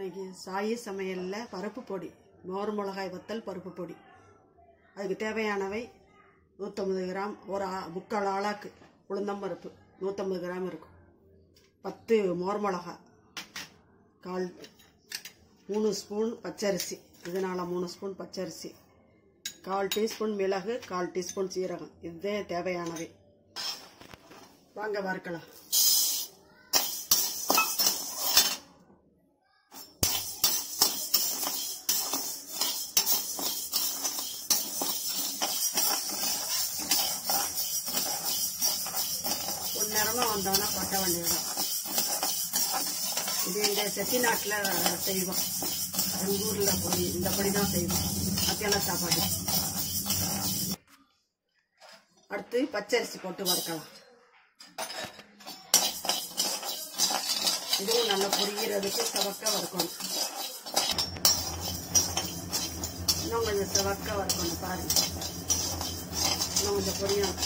இன்னைக்கு சாயி சமையலில் பருப்பு பொடி மோர் மிளகாய் வத்தல் பருப்பு பொடி அதுக்கு தேவையானவை நூற்றம்பது கிராம் ஒரு ஆ- முக்கால் ஆளாக்கு உளுந்தம்பருப்பு நூற்றம்பது கிராம் இருக்கும் பத்து மோர் மிளகாய் கால் மூணு ஸ்பூன் பச்சரிசி இதனால் மூணு ஸ்பூன் பச்சரிசி கால் டீஸ்பூன் மிளகு கால் டீஸ்பூன் சீரகம் இதே தேவையானவை வாங்க வறுக்கலாம் ஒரு நேரமாக வந்தோன்னா பார்க்க வேண்டியதுதான் இது இந்த செட்டிநாட்டில் செய்வோம் எங்கள் ஊரில் பொடி இந்த பொடி தான் செய்வோம் மத்தியான சாப்பாடு அடுத்து பச்சரிசி போட்டு வறுக்கலாம் இதுவும் நல்லா பொரிகிறதுக்கு செவக்க வறுக்கணும் இன்னும் கொஞ்சம் செவக்க வறுக்கணும் பாருங்க இன்னும் கொஞ்சம் பொரியணும்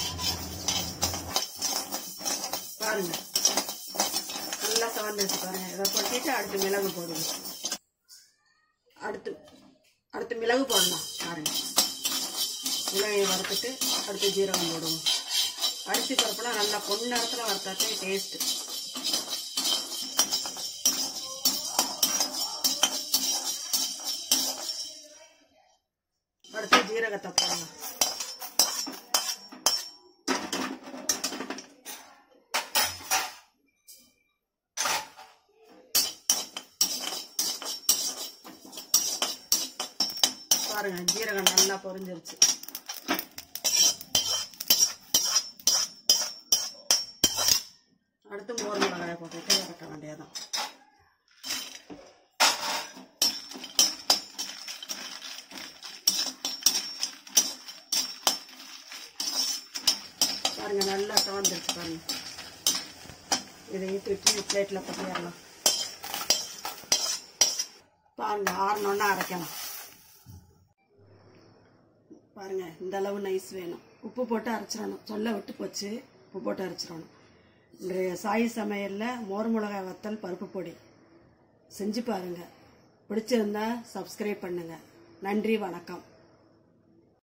பாருங்க நல்லா செவந்துச்சு பாருங்க இதை கொட்டிட்டு அடுத்து மிளகு போடுங்க அடுத்து அடுத்து மிளகு போடலாம் பாருங்க மிளகை வறுத்துட்டு அடுத்து ஜீரகம் போடுவோம் அரிசி பருப்புலாம் நல்லா பொண்ணு நேரத்தில் வறுத்தாத்தே டேஸ்ட்டு அடுத்து ஜீரகத்தை போடலாம் பாருங்க ஜீரகம் நல்லா பொரிஞ்சிருச்சு அடுத்து மோர் மிளகாயை போட்டுட்டு இறக்க வேண்டியதான் பாருங்க நல்லா கவர்ந்துருச்சு பாருங்க இதையும் தூக்கி பிளேட்டில் கொட்டிடலாம் பாருங்க ஆறணுன்னா அரைக்கலாம் பாருங்க இந்த அளவு நைஸ் வேணும் உப்பு போட்டு அரைச்சிடணும் சொல்ல விட்டு போச்சு உப்பு போட்டு அரைச்சிடணும் இன்றைய சாய் சமையலில் மோர் மிளகாய் வத்தல் பருப்பு பொடி செஞ்சு பாருங்க பிடிச்சிருந்தா சப்ஸ்கிரைப் பண்ணுங்க நன்றி வணக்கம்